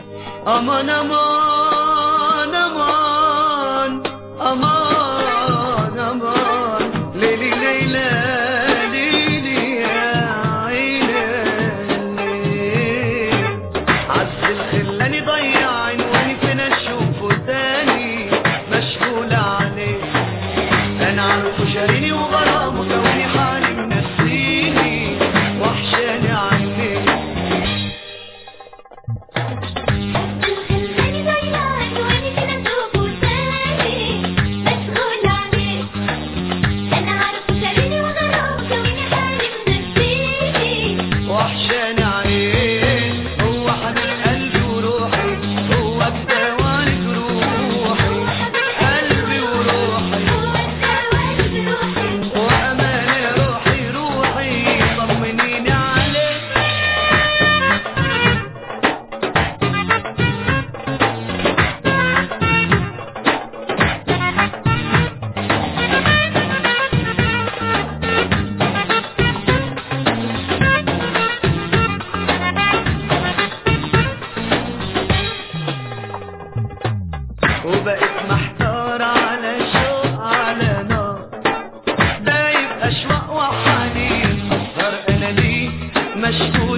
أمان أمان أمان أمان أمان ليلي ليلى ليلي يا عيني عز الخلاني ضيع عنواني فين اشوفه تاني مشغول عليه انا عارفه شاريني وغرامه كوني حالي منسيني وحشاني عينيه الخلاني ضيع عنواني فين اشوفه تاني مشغول عليه انا عارفه شاريني وغرامه كوني حالي منسيني وحشاني عليه هو حبيب قلبي وروحي هو الدواني جروحي قلبي وروحي هو الدواء بروحي وأماني روحي روحي طمنيني عليك وبقيت محتار على شوق على نار دايب أشواق وحنين أسهر أنا ليه مشغول